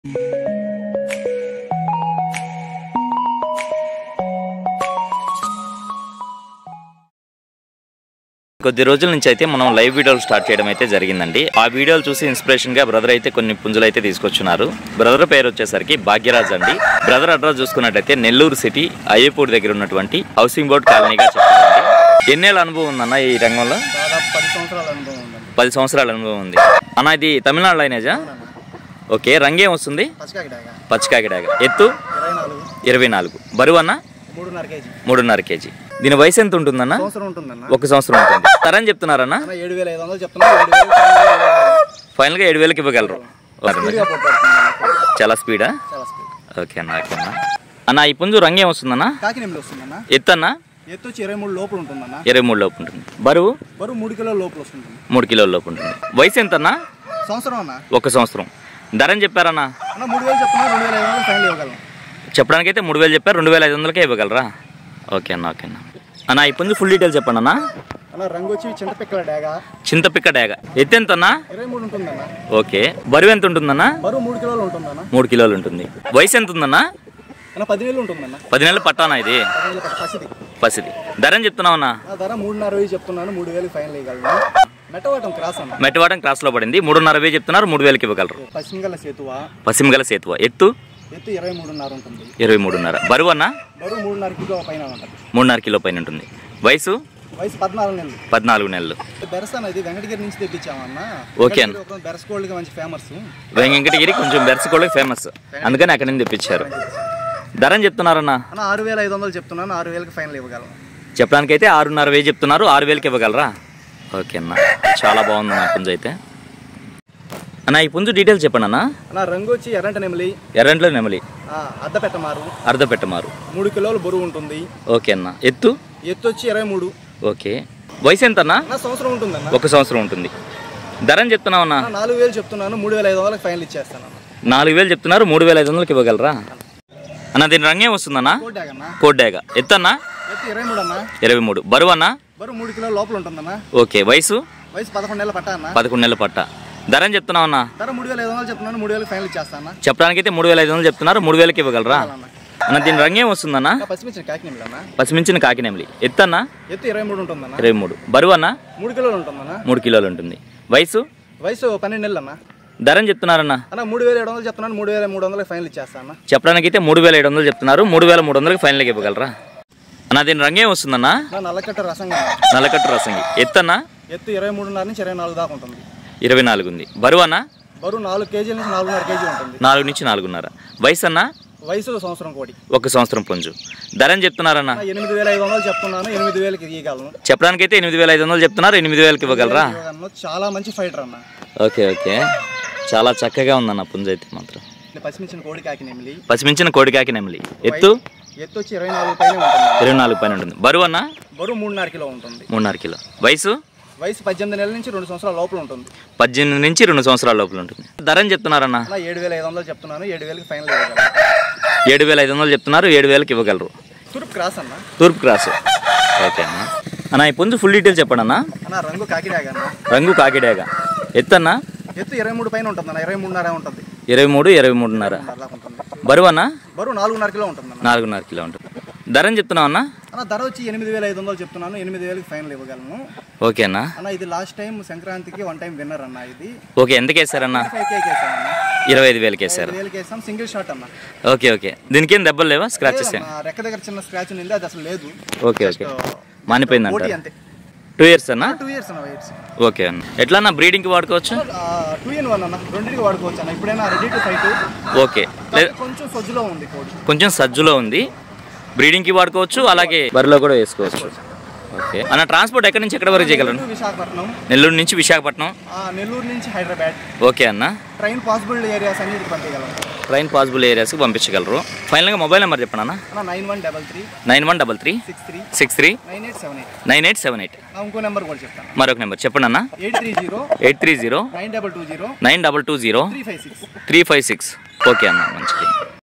కొద్ది రోజుల నుంచి అయితే మనం లైవ్ వీడియోలు స్టార్ట్ చేయడం అయితే జరిగిందండి ఆ వీడియోలు చూసి ఇన్స్పిరేషన్ గా బ్రదర్ అయితే కొన్ని పుంజులు అయితే తీసుకొచ్చున్నారు బ్రదర్ పేరు వచ్చేసరికి భాగ్యరాజ్ అండి బ్రదర్ అడ్రస్ చూసుకున్నట్టయితే నెల్లూరు సిటీ అయ్యపూడి దగ్గర ఉన్నటువంటి హౌసింగ్ బోర్డ్ కాలనీగా చెప్పాలండి ఎన్నేళ్ళ అనుభవం ఉందన్న ఈ రంగంలో దాదాపు పది సంవత్సరాల అనుభవం ఉందండి పది సంవత్సరాల అనుభవం ఉంది అన్న ఇది తమిళనాడు లైనేజా ఓకే రంగేం వస్తుంది పచ్చికాకిడాక పచ్చికాకిడాక ఎత్తు ఇరవై నాలుగు ఇరవై నాలుగు బరువు అన్న మూడున్నర కేజీ మూడున్నర కేజీ దీని వయసు ఎంత ఉంటుందన్న సంవత్సరం ఉంటుందన్న ఒక సంవత్సరం ఉంటుంది తరని చెప్తున్నారన్న అన్న ఏడు వేల ఐదు వందలు చెప్తున్నా ఏడు వేలు ఫైనల్గా ఏడు వేలకి ఇవ్వగలరు స్పీడ్గా పొట్టాడుతుంది చాలా స్పీడా చాలా స్పీడ్ ఓకే అన్న ఓకే అన్న అన్న ఈ పుంజు రంగేం వస్తుందన్న కాకినెమ్మిది వస్తుందన్న ఎత్తు అన్న ఎత్తు వచ్చి ఇరవై మూడు లోపల ఉంటుందన్న ఇరవై మూడు లోపు ఉంటుంది బరువు బరువు మూడు కిలోల లోపల వస్తుంది మూడు కిలోల లోపు ఉంటుంది వయసు ఎంత అన్న సంవత్సరం అన్న ఒక సంవత్సరం ధరని చెప్పారన్న అన్న మూడు వేలు చెప్తున్నా రెండు వేల ఐదు వందలు ఫైనల్ ఇవ్వగలం చెప్పడానికైతే మూడు వేలు చెప్పారు రెండు వేల ఐదు వందలకే ఇవ్వగలరా ఓకే అన్న ఓకే అన్న అన్న ఈ పుంజు ఫుల్ డీటెయిల్స్ చెప్పండి అన్న అన్న రంగు వచ్చి చింతపిక్కల డాగ చింతపిక్క డాగ ఎత్తు ఎంత అన్న ఇరవై మూడు ఉంటుందన్న ఓకే బరువు ఎంత ఉంటుందన్న బరువు మూడు కిలోలు ఉంటుందన్న మూడు కిలోలు ఉంటుంది వయసు ఎంత ఉందన్న అన్న పది వేలు ఉంటుందన్న పది నెలలు పట్టానా ఇది పది వేలు పట్ట పసిది పసిది ధరని చెప్తున్నావన్నా ఆ ధర మూడున్నర వేలు చెప్తున్నాను మూడు వేలు ఫైనల్ ఇవ్వగలను మెట్టవాటం క్రాస్ అన్న మెట్టవాడం క్రాస్లో పడింది మూడున్నర వేలు చెప్తున్నారు మూడు వేలకి ఇవ్వగలరు పశ్చిమగల సేతువ పశ్చిమగల సేతువ ఎత్తు ఎత్తు ఇరవై మూడున్నర ఉంటుంది ఇరవై మూడున్నర బరువు అన్న బరువు మూడున్నర కిలో పైన ఉంటుంది మూడున్నర కిలో పైన ఉంటుంది వయసు వయసు పద్నాలుగు నెలలు పద్నాలుగు నెలలు బెరస్ అనేది వెంకటగిరి నుంచి తెప్పించామన్న ఓకే అన్న. బెరస్ గోల్డ్గా మంచి ఫేమస్ వెంకటగిరి కొంచెం బెరసకోళ్ళకి ఫేమస్ అందుకని అక్కడి నుంచి తెప్పించారు ధరని చెప్తున్నారన్న అన్న ఆరు వేల ఐదు వందలు చెప్తున్నాను ఆరు వేలకి ఫైనల్ ఇవ్వగలను చెప్పడానికైతే ఆరున్నర వేలు చెప్తున్నారు ఆరు వేలకి ఇవ్వగలరా ఓకే అన్న చాలా బాగుంది నా పుంజు అయితే అన్న ఈ పుంజు డీటెయిల్స్ చెప్పండి అన్న అన్న రంగు వచ్చి ఎర్రంట నెమలి ఎర్రంట్లో నెమలి ఆ, అద్దపెట్టమారు అర్ధ పెట్టమారు మూడు కిలోలు బరువు ఉంటుంది ఓకే అన్న ఎత్తు ఎత్తు వచ్చి ఇరవై మూడు ఓకే వయసు ఎంత అన్న అన్న సంవత్సరం ఉంటుందన్న ఒక సంవత్సరం ఉంటుంది ధరని చెప్తున్నావు అన్న అన్న నాలుగు వేలు చెప్తున్నాను మూడు వేల ఐదు వందలకి ఫైనల్ ఇచ్చేస్తాను అన్న నాలుగు వేలు చెప్తున్నారు మూడు వేల ఐదు వందలకి ఇవ్వగలరా అన్న దీని రంగేం వస్తుందన్న కోటాగన్న కోడ్డాగ ఎత్తన్నా ఎత్తు ఇరవై మూడు అన్న ఇరవై మూడు బరువు అన్న బరువు మూడు కిలోల లోపల ఉంటుందన్న ఓకే వయసు వయసు పదకొండు నెలల పట్టా అన్న పదకొండు నెలల పట్ట ధరని చెప్తున్నావు అన్న ధర మూడు వేల ఐదు వందలు చెప్తున్నాను మూడు వేలకి ఫైనల్ ఇచ్చేస్తాను అన్న చెప్పడానికైతే మూడు వేల ఐదు వందలు చెప్తున్నారు మూడు వేలకి ఇవ్వగలరా అన్న అన్న దీని రంగేం వస్తుందన్న అన్న పసిమిర్చి కాకినెమిలి అన్న పసిమించిన కాకినెమిలి ఎత్తన్నా ఎత్తు ఇరవై మూడు ఉంటుందన్న ఇరవై మూడు బరువు అన్న మూడు కిలోలు ఉంటుందన్న మూడు కిలోలు ఉంటుంది వయసు వయసు పన్నెండు నెలలు అన్న ధరని చెప్తున్నారన్న అన్న మూడు వేల ఏడు వందలు చెప్తున్నాను మూడు వేల మూడు వందలకి ఫైనల్ ఇచ్చేస్తాను అన్న చెప్పడానికైతే మూడు వేల ఏడు వందలు చెప్తున్నారు మూడు వేల మూడు వందలకి ఫైనల్గా ఇవ్వగలరా అన్న దీని రంగేం వస్తుందన్న నా నల్లకట్ట రసంగా నల్లకట్టు రసంగి ఎత్తన్నా ఎత్తు ఇరవై మూడున్నర నుంచి ఇరవై నాలుగు దాకా ఉంటుంది ఇరవై నాలుగు ఉంది బరువు అన్న బరువు నాలుగు కేజీల నుంచి నాలుగున్నర కేజీ ఉంటుంది నాలుగు నుంచి నాలుగున్నర వయసు అన్న వయసు సంవత్సరం కోటి ఒక సంవత్సరం పుంజు ధరని చెప్తున్నారన్న నా ఎనిమిది వేల ఐదు వందలు చెప్తున్నాను ఎనిమిది వేలకి ఇవ్వగలను చెప్పడానికైతే ఎనిమిది వేల ఐదు వందలు చెప్తున్నారు ఎనిమిది వేలకి ఇవ్వగలరా ఇవ్వగలను చాలా మంచి ఫైటర్ అన్న ఓకే ఓకే చాలా చక్కగా ఉందన్న పుంజు అయితే మాత్రం ఇది పసిమించిన కోడి కాకి నెమిలి పసిమించిన కోడికాకి నెమలి ఎత్తు ఎత్తు వచ్చి ఇరవై నాలుగు పైన ఉంటుంది ఇరవై నాలుగు పైన ఉంటుంది బరువు అన్న బరువు మూడున్నర కిలో ఉంటుంది మూడున్నర కిలో వయసు వయసు పద్దెనిమిది నెలల నుంచి రెండు సంవత్సరాల లోపల ఉంటుంది పద్దెనిమిది నుంచి రెండు సంవత్సరాల లోపల ఉంటుంది ధరని చెప్తున్నారన్న అన్న ఏడు వేల ఐదు వందలు చెప్తున్నాను ఏడు వేలకి ఫైనల్ ఇవ్వగలను ఏడు వేల ఐదు వందలు చెప్తున్నారు ఏడు వేలకి ఇవ్వగలరు తూర్పు క్రాస్ అన్న తూర్పు క్రాస్ ఓకే అన్న అన్న ఈ పుంజు ఫుల్ డీటెయిల్స్ చెప్పండి అన్న అన్న రంగు కాకిడాగ అన్న రంగు కాకిడాగా ఎత్తన్నా ఎత్తు ఇరవై మూడు పైన ఉంటుంది అన్న ఇరవై మూడున్నర ఉంటుంది ఇరవై మూడు ఇరవై మూడున్నర అలా ఉంటుంది బరువు అన్న బరువు నాలుగున్నర కిలో ఉంటుంది అన్న నాలుగున్నర కిలో ఉంటుంది ధరని చెప్తున్నావు అన్న అన్న ధర వచ్చి ఎనిమిది వేల ఐదు వందలు చెప్తున్నాను ఎనిమిది వేలకి ఫైనల్ ఇవ్వగలను ఓకే అన్న అన్న ఇది లాస్ట్ టైం సంక్రాంతికి వన్ టైం విన్నర్ అన్న ఇది ఓకే ఎంతకి వేసారన్న ఫైవ్ కేక్ వేసాం అన్న ఇరవై ఐదు వేలకి వేసారు ఐదు వేలకి వేసాం సింగిల్ షాట్ అన్న ఓకే ఓకే దీనికి ఏం దెబ్బలు లేవా స్క్రాచెస్ ఏం? లేదన్న, రెక్క దగ్గర చిన్న స్క్రాచ్ ఉంది అది అసలు లేదు ఓకే ఓకే మానిపోయింది పోటీ అంటారు అంతే టూ ఇయర్స్ అన్న టూ ఇయర్స్ అన్న ఇయర్స్ ఓకే అన్న ఎట్లా అన్న బ్రీడింగ్కి వాడుకోవచ్చు టూ ఇన్ వన్ అన్న రెండింటికి వాడుకోవచ్చు అన్న ఇప్పుడైనా రెడీ టు ఫైట్ ఓకే లే కొంచెం సజ్జులో ఉంది కోడి కొంచెం సజ్జులో ఉంది బ్రీడింగ్కి వాడుకోవచ్చు అలాగే బరిలో కూడా వేసుకోవచ్చు ఓకే అన్న ట్రాన్స్పోర్ట్ ఎక్కడి నుంచి ఎక్కడి వరకు చేయగలను నెల్లూరు, విశాఖపట్నం నెల్లూరు నుంచి విశాఖపట్నం ఆ, నెల్లూరు నుంచి హైదరాబాద్ ఓకే అన్న ట్రైన్ పాసిబుల్ ఏరియాస్ అన్నిటికి పంపించగలం ట్రైన్ పాసిబుల్ ఏరియాస్కి పంపించగలరు ఫైనల్గా మొబైల్ నెంబర్ చెప్పండి అన్న అన్న nine one double three nine one double three six three six three nine eight seven eight nine eight seven eight ఇంకో నెంబర్ కూడా చెప్తాను మరొక నెంబర్ చెప్పండి అన్న eight three zero eight three zero nine double two zero nine double two zero three five six three five six okay అన్న మంచిది